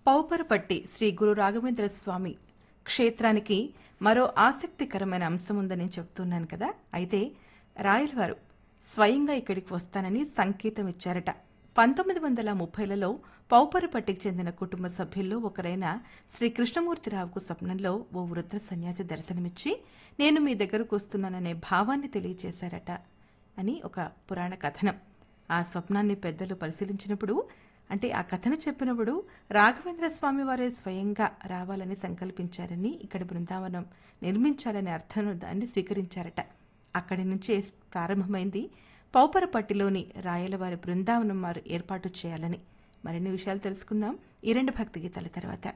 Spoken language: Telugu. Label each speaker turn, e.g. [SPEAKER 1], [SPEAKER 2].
[SPEAKER 1] పౌపరపట్టి శ్రీ గురు రాఘవేంద్ర స్వామి క్షేత్రానికి మరో ఆసక్తికరమైన అంశం ఉందని చెప్తున్నాను కదా అయితే రాయలవారు స్వయంగా ఇక్కడికి వస్తానని సంకేతం ఇచ్చారట పంతొమ్మిది వందల ముప్పైలలో పౌపరపట్టికి చెందిన కుటుంబ సభ్యుల్లో ఒకరైన శ్రీ కృష్ణమూర్తిరావుకు స్వప్నంలో ఓ వృద్ధ సన్యాసి దర్శనమిచ్చి నేను మీ దగ్గరకు వస్తున్నాననే భావాన్ని తెలియజేశారట అని ఒక పురాణ కథనం ఆ స్వప్నాన్ని పెద్దలు పరిశీలించినప్పుడు అంటే ఆ కథను చెప్పినప్పుడు రాఘవేంద్ర స్వామి వారే స్వయంగా రావాలని సంకల్పించారని ఇక్కడ బృందావనం నిర్మించాలనే అర్థం దాన్ని స్వీకరించారట అక్కడి నుంచే ప్రారంభమైంది పౌపరపట్టిలోని రాయలవారి బృందావనం వారు ఏర్పాటు చేయాలని మరిన్ని విషయాలు తెలుసుకుందాం ఈ రెండు భక్తి గీతాల తర్వాత